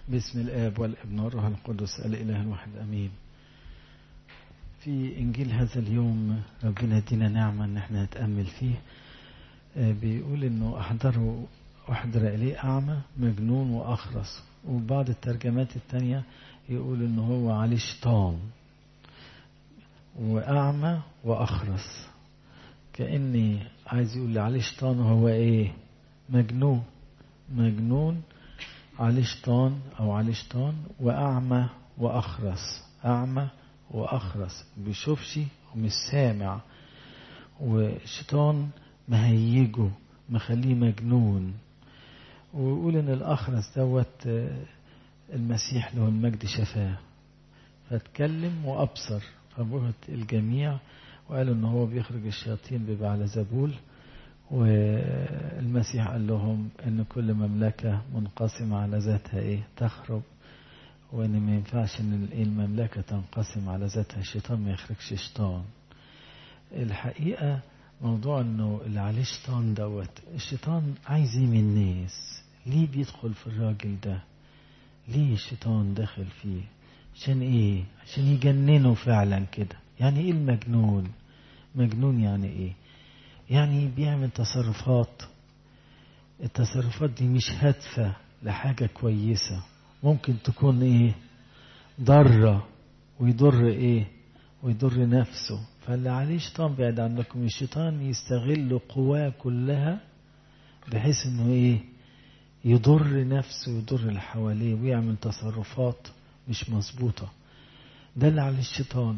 باسم الآب والابن والروح القدس الإله الواحد أمين في إنجيل هذا اليوم ربنا يدينا نعمة إن احنا نتأمل فيه بيقول إنه أحضره أحضر إليه أعمى مجنون وأخرس وبعض الترجمات التانية يقول إنه هو عليه شيطان وأعمى وأخرس كأني عايز يقول لي عليه شيطان وهو إيه مجنون مجنون عليه شيطان أو عليه شيطان وأعمى وأخرس أعمى وأخرس بيشوفش ومش سامع وشيطان مهيجه مخليه مجنون ويقول ان الاخرس دوت المسيح له المجد شفاه فاتكلم وابصر فبهت الجميع وقالوا ان هو بيخرج الشياطين ببعل زبول والمسيح قال لهم ان كل مملكة منقسمة على ذاتها ايه تخرب وان ما ينفعش ان المملكة تنقسم على ذاتها الشيطان ما يخرجش شيطان الحقيقة موضوع انه اللي عليه شيطان دوت الشيطان عايز ايه من الناس ليه بيدخل في الراجل ده ليه الشيطان دخل فيه عشان ايه عشان يجننه فعلا كده يعني ايه المجنون مجنون يعني ايه يعني بيعمل تصرفات التصرفات دي مش هادفة لحاجة كويسة ممكن تكون ايه ضارة ويضر ايه ويضر نفسه فاللي عليه شيطان بعد عنكم الشيطان يستغل قواه كلها بحيث انه ايه يضر نفسه ويضر اللي حواليه ويعمل تصرفات مش مظبوطة ده اللي على الشيطان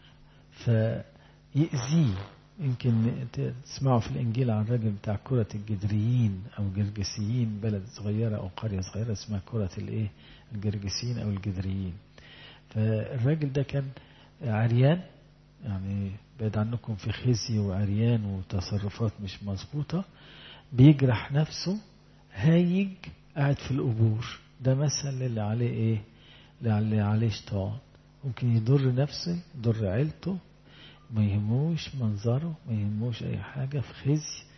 فيأذيه يمكن تسمعوا في الإنجيل عن الراجل بتاع كرة الجدريين أو جرجسيين بلد صغيرة أو قرية صغيرة اسمها كرة الإيه الجرجسيين أو الجدريين فالراجل ده كان عريان يعني بعد عنكم في خزي وعريان وتصرفات مش مظبوطة بيجرح نفسه هايج قاعد في القبور ده مثل اللي عليه ايه اللي عليه شيطان ممكن يضر نفسه يضر عيلته ما يهموش منظره ما يهموش اي حاجة في خزي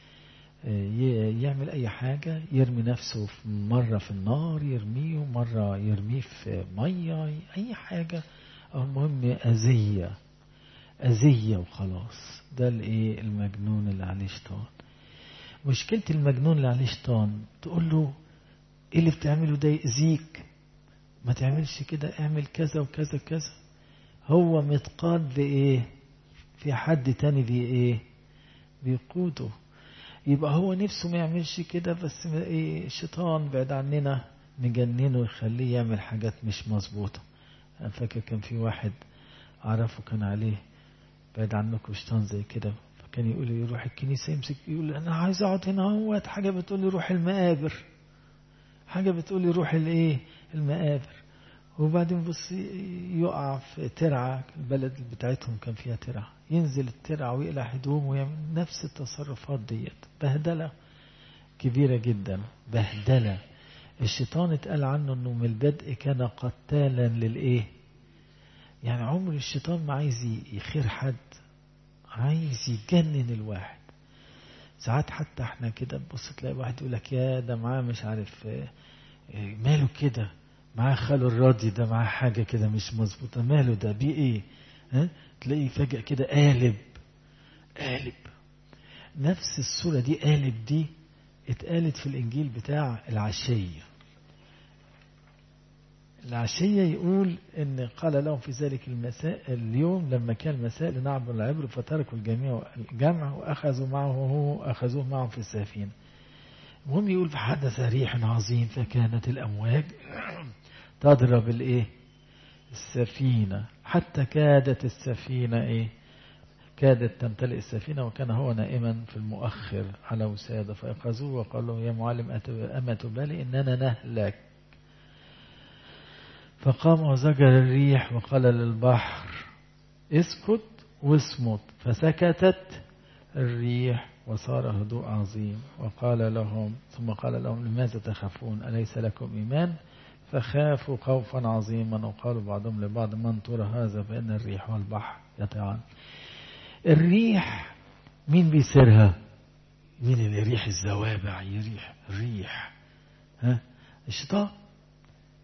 يعمل اي حاجة يرمي نفسه في مرة في النار يرميه مرة يرميه في مية اي حاجة المهم اذية اذية وخلاص ده الايه المجنون اللي عليه شيطان مشكلة المجنون اللي عليه شيطان تقول له ايه اللي بتعمله ده يأذيك ما تعملش كده اعمل كذا وكذا كذا هو متقاد لإيه في حد تاني بي ايه بيقوده يبقى هو نفسه ما يعملش كده بس ايه الشيطان بعد عننا نجننه ويخليه يعمل حاجات مش مظبوطة انا فاكر كان في واحد اعرفه كان عليه بعد عنكم شيطان زي كده فكان يقول لي يروح الكنيسة يمسك يقول انا عايز اقعد هنا اهوت حاجة بتقول لي روح المقابر حاجة بتقول لي روح الايه المقابر وبعدين بص يقع في ترعة البلد بتاعتهم كان فيها ترعة ينزل الترعة ويقلع هدومه ويعمل نفس التصرفات ديت بهدلة كبيرة جدا بهدلة الشيطان اتقال عنه انه من البدء كان قتالا للايه يعني عمر الشيطان ما عايز يخير حد عايز يجنن الواحد ساعات حتى احنا كده تبص تلاقي واحد يقول لك يا ده معاه مش عارف ماله كده معاه خاله الراضي ده معاه حاجة كده مش مظبوطة ماله ده بيه ايه ها تلاقيه فجأة كده قالب قالب نفس الصورة دي قالب دي اتقالت في الإنجيل بتاع العشية العشية يقول إن قال لهم في ذلك المساء اليوم لما كان المساء لنعبد العبر فتركوا الجميع الجمع وأخذوا معه هو أخذوه معهم في السفينة المهم يقول فحدث ريح عظيم فكانت الأمواج تضرب الايه السفينة حتى كادت السفينة ايه كادت تمتلئ السفينة وكان هو نائما في المؤخر على وسادة فأخذوه وقالوا يا معلم أما تبالي إننا نهلك فقام وزجر الريح وقال للبحر اسكت واصمت فسكتت الريح وصار هدوء عظيم وقال لهم ثم قال لهم لماذا تخافون أليس لكم إيمان فخافوا خوفا عظيما وقالوا بعضهم لبعض من ترى هذا فإن الريح والبحر يطيعان الريح مين بيسيرها مين اللي يريح الزوابع يريح الريح ها الشيطان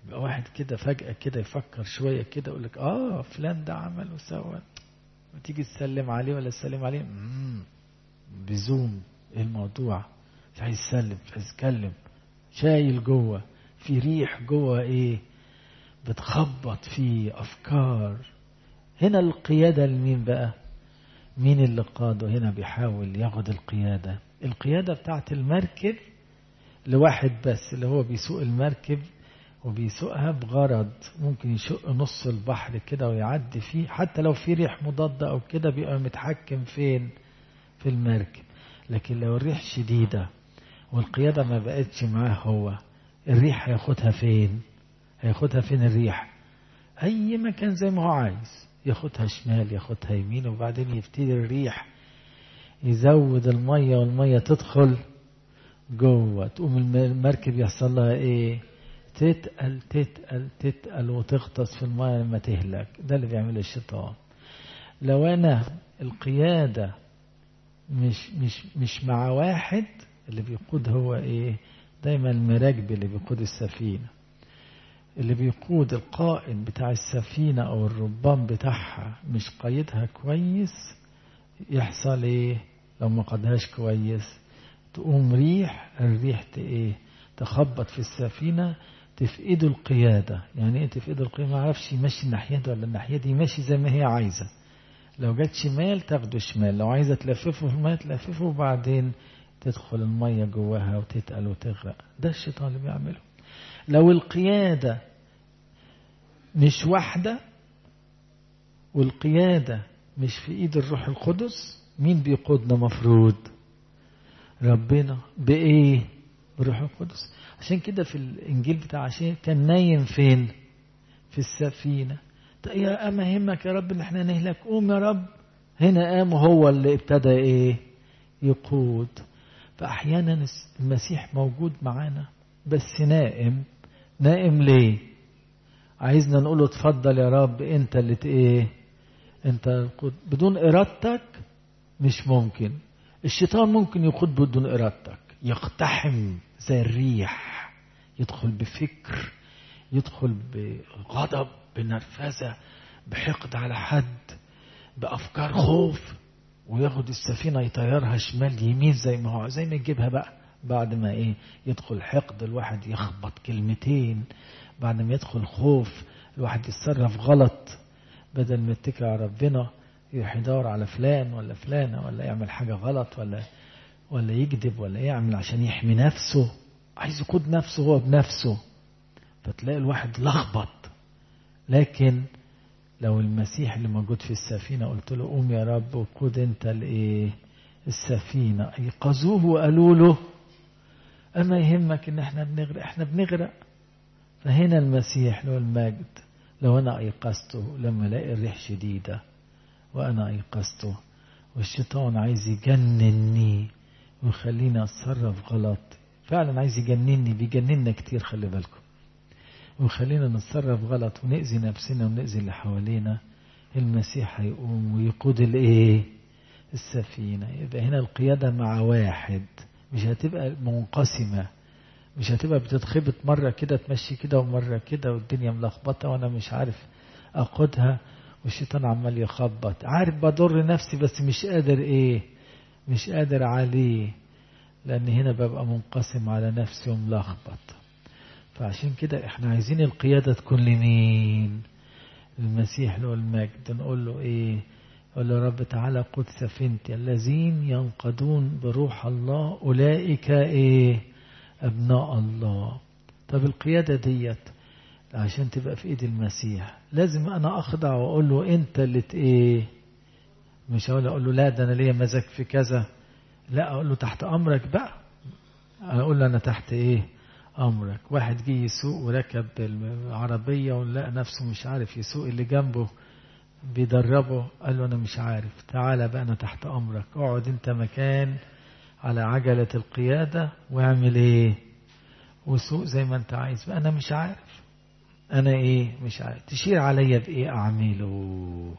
يبقى واحد كده فجأة كده يفكر شوية كده يقول لك اه فلان ده عمل وسوى وتيجي تسلم عليه ولا تسلم عليه مم. بزوم ايه الموضوع مش عايز يسلم مش عايز يتكلم شايل جوه في ريح جوه ايه بتخبط فيه افكار هنا القيادة لمين بقى مين اللي قاده هنا بيحاول ياخد القيادة القيادة بتاعت المركب لواحد بس اللي هو بيسوق المركب وبيسوقها بغرض ممكن يشق نص البحر كده ويعدي فيه حتى لو في ريح مضادة أو كده بيبقى متحكم فين في المركب لكن لو الريح شديدة والقيادة ما بقتش معاه هو الريح هياخدها فين هياخدها فين الريح أي مكان زي ما هو عايز ياخدها شمال ياخدها يمين وبعدين يبتدي الريح يزود المية والمية تدخل جوه تقوم المركب يحصل لها ايه تتقل تتقل تتقل وتغطس في المية لما تهلك ده اللي بيعمله الشيطان لو انا القيادة مش مش مش مع واحد اللي بيقود هو ايه دايما المراكب اللي بيقود السفينة اللي بيقود القائد بتاع السفينة او الربان بتاعها مش قايدها كويس يحصل ايه لو ما قادهاش كويس تقوم ريح الريح ايه تخبط في السفينة تفقده القيادة يعني ايه تفقده القيادة ما عرفش يمشي الناحية دي ولا الناحية دي يمشي زي ما هي عايزة لو جت شمال تاخده شمال لو عايزة تلففه في المية تلففه وبعدين تدخل المية جواها وتتقل وتغرق ده الشيطان اللي بيعمله لو القيادة مش واحدة والقيادة مش في ايد الروح القدس مين بيقودنا مفروض ربنا بايه بروح القدس عشان كده في الانجيل بتاع عشان كان نايم فين في السفينة يا اما همك يا رب ان احنا نهلك قوم يا رب هنا قام هو اللي ابتدى ايه يقود فاحيانا المسيح موجود معانا بس نائم نائم ليه عايزنا نقول له اتفضل يا رب انت اللي ايه انت بدون ارادتك مش ممكن الشيطان ممكن يقود بدون ارادتك يقتحم زي الريح يدخل بفكر يدخل بغضب بنرفزة بحقد على حد بأفكار خوف وياخد السفينة يطيرها شمال يمين زي ما هو زي ما يجيبها بقى بعد ما ايه يدخل حقد الواحد يخبط كلمتين بعد ما يدخل خوف الواحد يتصرف غلط بدل ما يتكل على ربنا يروح يدور على فلان ولا فلانة ولا يعمل حاجة غلط ولا ولا يكذب ولا يعمل عشان يحمي نفسه عايز يقود نفسه هو بنفسه فتلاقي الواحد لخبط لكن لو المسيح اللي موجود في السفينة قلت له قوم يا رب وقود انت الايه السفينة ايقظوه وقالوا له اما يهمك ان احنا بنغرق احنا بنغرق فهنا المسيح له المجد لو انا ايقظته لما الاقي الريح شديدة وانا ايقظته والشيطان عايز يجنني ويخليني اتصرف غلط فعلا عايز يجنني بيجننا كتير خلي بالكم ويخلينا نتصرف غلط ونأذي نفسنا ونأذي اللي حوالينا المسيح هيقوم ويقود الايه السفينة يبقى هنا القيادة مع واحد مش هتبقى منقسمة مش هتبقى بتتخبط مرة كده تمشي كده ومرة كده والدنيا ملخبطة وانا مش عارف اقودها والشيطان عمال يخبط عارف بضر نفسي بس مش قادر ايه مش قادر عليه لان هنا ببقى منقسم على نفسي وملخبط فعشان كده احنا عايزين القيادة تكون لمين المسيح له المجد نقول له ايه قال له رب تعالى قد سفينتي الذين ينقضون بروح الله أولئك إيه أبناء الله طب القيادة ديت عشان تبقى في إيد المسيح لازم أنا أخضع وأقول له أنت اللي إيه مش هقول أقول له لا ده أنا ليا مزاج في كذا لا أقول له تحت أمرك بقى أقول له أنا تحت إيه أمرك واحد جه يسوق وركب العربية ولقى نفسه مش عارف يسوق اللي جنبه بيدربه قال له أنا مش عارف تعالى بقى أنا تحت أمرك اقعد أنت مكان على عجلة القيادة واعمل إيه وسوق زي ما أنت عايز بقى أنا مش عارف أنا إيه مش عارف تشير عليا بإيه أعمله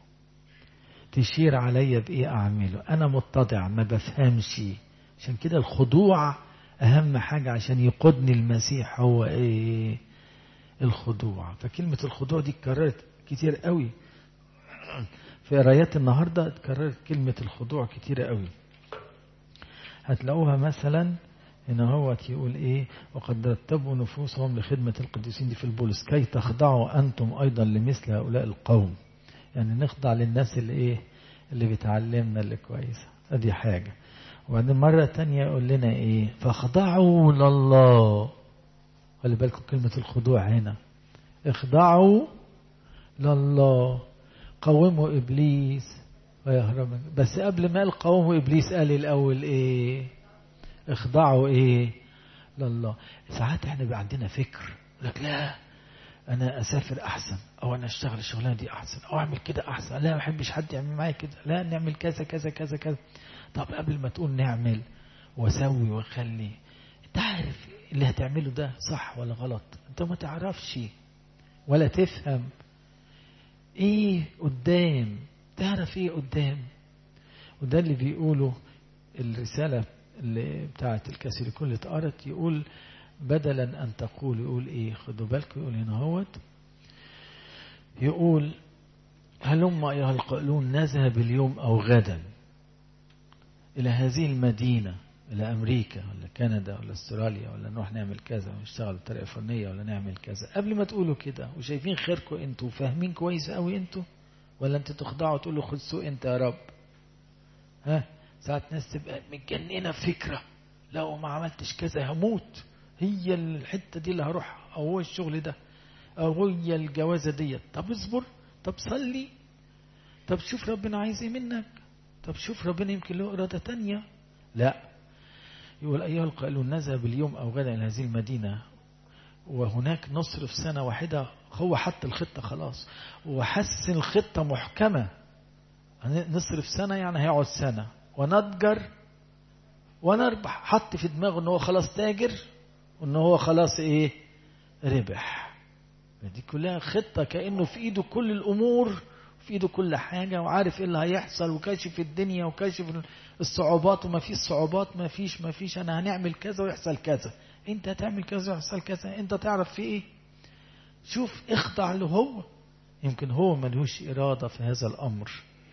تشير عليا بإيه أعمله أنا متضع ما بفهمش عشان كده الخضوع أهم حاجة عشان يقودني المسيح هو إيه الخضوع فكلمة الخضوع دي اتكررت كتير قوي في قرايات النهاردة اتكررت كلمة الخضوع كتير قوي هتلاقوها مثلا هنا هو يقول ايه وقد رتبوا نفوسهم لخدمة القديسين دي في البولس كي تخضعوا انتم ايضا لمثل هؤلاء القوم يعني نخضع للناس اللي ايه اللي بتعلمنا اللي كويسة ادي حاجة وبعدين مرة تانية يقول لنا ايه فاخضعوا لله خلي بالكم كلمة الخضوع هنا اخضعوا لله قوموا ابليس ويهرب بس قبل ما قال قوموا ابليس قال الاول ايه اخضعوا ايه لله ساعات احنا بيبقى عندنا فكر لك لا انا اسافر احسن او انا اشتغل الشغلانه دي احسن او اعمل كده احسن لا ما بحبش حد يعمل معايا كده لا نعمل كذا كذا كذا كذا طب قبل ما تقول نعمل واسوي واخلي انت عارف اللي هتعمله ده صح ولا غلط انت ما تعرفش ولا تفهم ايه قدام تعرف ايه قدام وده اللي بيقوله الرسالة اللي بتاعت الكاثوليكون اللي اتقرت يقول بدلا ان تقول يقول ايه خدوا بالكم يقول هنا هوت يقول هلم ايها القائلون نذهب اليوم او غدا الى هذه المدينه الى امريكا ولا كندا ولا استراليا ولا نروح نعمل كذا ونشتغل بطريقه فنيه ولا نعمل كذا قبل ما تقولوا كده وشايفين خيركم انتوا وفاهمين كويس قوي انتوا ولا انت تخضعوا تقولوا خد سوق انت يا رب ها ساعات ناس تبقى متجننه فكره لو ما عملتش كذا هموت هي الحته دي اللي هروح او هو الشغل ده او هي الجوازه ديت طب اصبر طب صلي طب شوف ربنا عايز ايه منك طب شوف ربنا يمكن له اراده تانية لا يقول ايها القائلون نذهب اليوم او غدا الى هذه المدينه وهناك نصرف سنه واحده هو حط الخطه خلاص وحس الخطه محكمه نصرف سنه يعني هيقعد سنه ونتجر ونربح حط في دماغه ان هو خلاص تاجر وان هو خلاص ايه ربح دي كلها خطه كانه في ايده كل الامور في ايده كل حاجه وعارف ايه اللي هيحصل وكاشف الدنيا وكاشف الصعوبات وما فيش صعوبات ما فيش ما فيش انا هنعمل كذا ويحصل كذا انت هتعمل كذا ويحصل كذا انت تعرف في ايه شوف اخضع له هو يمكن هو ملهوش اراده في هذا الامر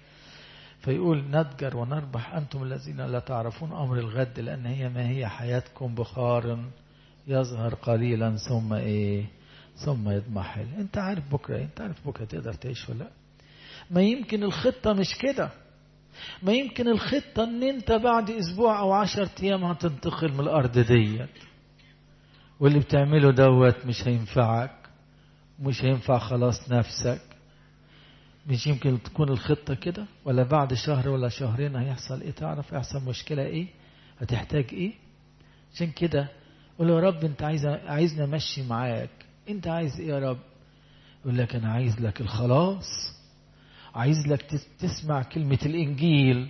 فيقول نتجر ونربح أنتم الذين لا تعرفون أمر الغد لأن هي ما هي حياتكم بخار يظهر قليلا ثم إيه ثم يضمحل أنت عارف بكرة إيه؟ أنت عارف بكرة تقدر تعيش ولا ما يمكن الخطة مش كده ما يمكن الخطة ان انت بعد اسبوع او عشر ايام هتنتقل من الارض ديت واللي بتعمله دوت مش هينفعك مش هينفع خلاص نفسك مش يمكن تكون الخطة كده ولا بعد شهر ولا شهرين هيحصل ايه تعرف هيحصل مشكلة ايه هتحتاج ايه عشان كده قول يا رب انت عايز عايزني امشي معاك انت عايز ايه يا رب يقول لك انا عايز لك الخلاص عايز لك تسمع كلمة الانجيل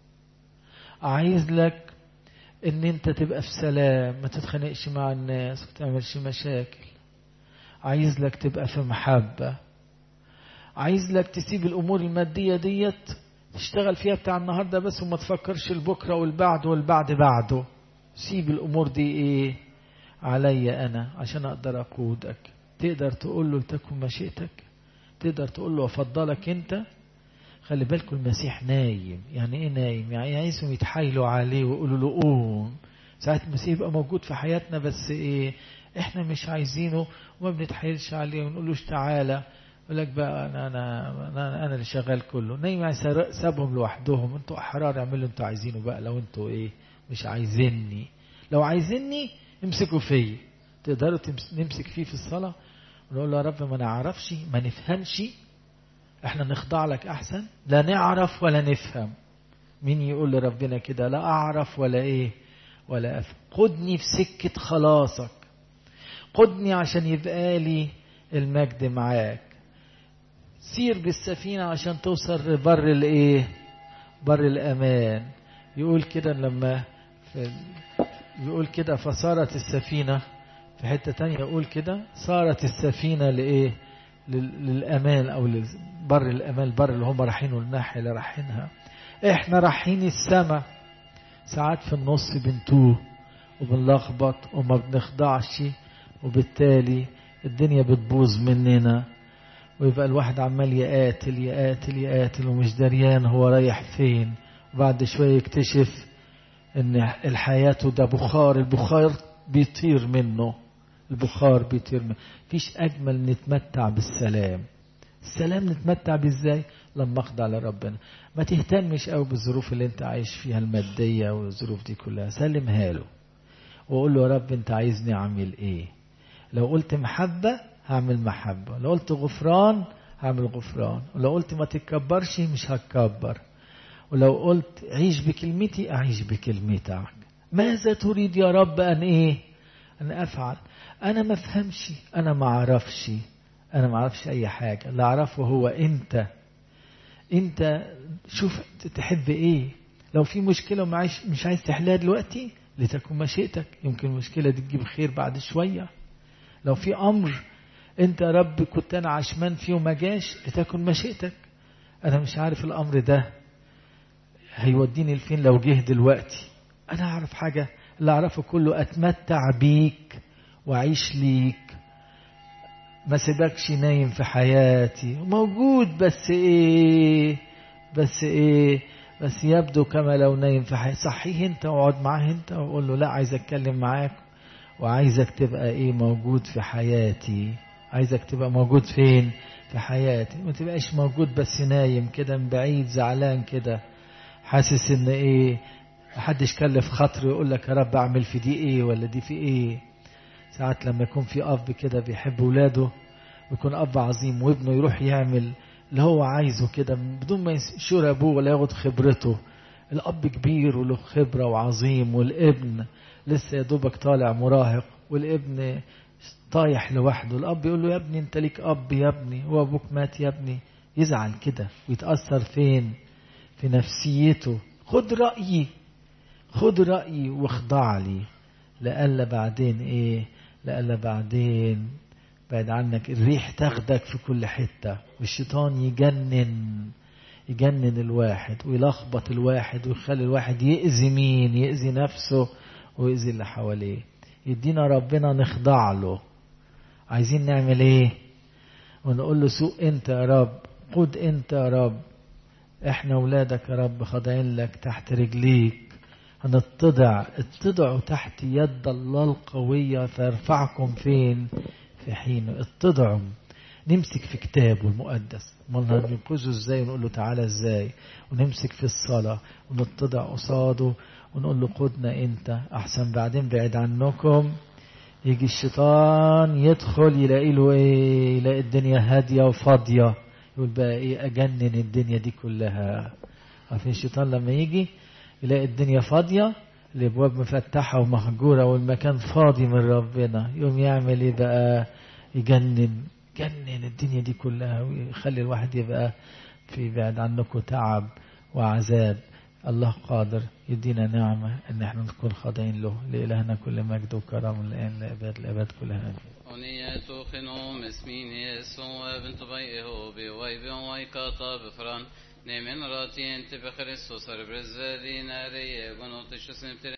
عايز لك ان انت تبقى في سلام ما تتخانقش مع الناس ما تعملش مشاكل عايز لك تبقى في محبه عايز لك تسيب الامور الماديه ديت تشتغل فيها بتاع النهارده بس وما تفكرش لبكره والبعد والبعد بعده سيب الامور دي ايه عليا انا عشان اقدر اقودك تقدر تقول له لتكن مشيئتك تقدر تقول له افضلك انت خلي بالكم المسيح نايم يعني ايه نايم يعني عايزهم يتحايلوا عليه ويقولوا له قوم ساعات المسيح يبقى موجود في حياتنا بس ايه احنا مش عايزينه وما بنتحايلش عليه ونقولوش تعالى يقول لك بقى أنا, أنا, أنا, أنا اللي شغال كله نايم يعني سابهم لوحدهم انتوا أحرار اعملوا اللي انتوا عايزينه بقى لو انتوا إيه مش عايزيني لو عايزيني امسكوا فيا تقدروا نمسك فيه في الصلاة ونقول له يا رب ما نعرفش ما نفهمش احنا نخضع لك أحسن لا نعرف ولا نفهم مين يقول لربنا كده لا أعرف ولا إيه ولا أفهم خدني في سكة خلاصك خدني عشان يبقى لي المجد معاك سير بالسفينة عشان توصل لبر الايه بر الامان يقول كده لما يقول كده فصارت السفينة في حتة تانية يقول كده صارت السفينة لايه للامان او لبر الامان البر اللي هم رايحينه الناحية اللي رايحينها احنا رايحين السما ساعات في النص بنتوه وبنلخبط وما بنخضعش وبالتالي الدنيا بتبوظ مننا ويبقى الواحد عمال يقاتل يقاتل يقاتل ومش دريان هو رايح فين وبعد شوية يكتشف ان الحياة ده بخار البخار بيطير منه البخار بيطير منه فيش اجمل نتمتع بالسلام السلام نتمتع بيه ازاي لما اخضع لربنا ما تهتمش قوي بالظروف اللي انت عايش فيها المادية والظروف دي كلها سلمها له وقول له يا رب انت عايزني اعمل ايه لو قلت محبة هعمل محبة لو قلت غفران هعمل غفران ولو قلت ما تتكبرش مش هتكبر ولو قلت عيش بكلمتي أعيش بكلمتك ماذا تريد يا رب أن إيه أن أفعل أنا ما أفهمش أنا ما أعرفش أنا ما أعرفش أي حاجة اللي أعرفه هو أنت أنت شوف تحب إيه لو في مشكلة ومعيش مش عايز تحلها دلوقتي لتكن مشيئتك يمكن المشكلة دي تجيب خير بعد شوية لو في أمر أنت يا رب كنت أنا عشمان فيه وما جاش لتكن مشيئتك أنا مش عارف الأمر ده هيوديني لفين لو جه دلوقتي انا اعرف حاجة اللي اعرفه كله اتمتع بيك واعيش ليك ما سيبكش نايم في حياتي موجود بس ايه بس ايه بس يبدو كما لو نايم في حياتي صحيه انت واقعد معاه انت وقول له لا عايز اتكلم معاك وعايزك تبقى ايه موجود في حياتي عايزك تبقى موجود فين في حياتي ما تبقاش موجود بس نايم كده من بعيد زعلان كده حاسس ان ايه محدش كلف خاطره يقول لك يا رب اعمل في دي ايه ولا دي في ايه ساعات لما يكون في اب كده بيحب ولاده ويكون اب عظيم وابنه يروح يعمل اللي هو عايزه كده بدون ما يشور ابوه ولا ياخد خبرته الاب كبير وله خبره وعظيم والابن لسه يا دوبك طالع مراهق والابن طايح لوحده الاب يقول له يا ابني انت ليك اب يا ابني هو ابوك مات يا ابني يزعل كده ويتاثر فين في نفسيته خد رأيي خد رأيي واخضع لي لألا بعدين ايه لألا بعدين بعد عنك الريح تاخدك في كل حتة والشيطان يجنن يجنن الواحد ويلخبط الواحد ويخلي الواحد يأذي مين يأذي نفسه ويأذي اللي حواليه يدينا ربنا نخضع له عايزين نعمل ايه ونقول له سوق انت يا رب قد انت يا رب احنا ولادك يا رب خاضعين لك تحت رجليك هنتضع اتضعوا تحت يد الله القوية فيرفعكم فين في حينه اتضعوا نمسك في كتابه المقدس ما ننقذه ازاي ونقول له تعالى ازاي ونمسك في الصلاة ونتضع قصاده ونقول له قدنا انت احسن بعدين بعد عنكم يجي الشيطان يدخل يلاقي له ايه يلاقي الدنيا هادية وفاضية يقول بقى ايه اجنن الدنيا دي كلها عارفين الشيطان لما يجي يلاقي الدنيا فاضية الابواب مفتحة ومهجورة والمكان فاضي من ربنا يقوم يعمل ايه بقى يجنن جنن الدنيا دي كلها ويخلي الواحد يبقى في بعد عنكم تعب وعذاب الله قادر يدينا نعمة ان احنا نكون خاضعين له لإلهنا كل مجد وكرم الآن لأباد الأباد كلها آمين Onije tuchinu mesmini Jesu evn të vaj e hobi vaj bion vaj kata befran Nemin ratien të be Kristus arbrezvedin e reje gonot të shësim të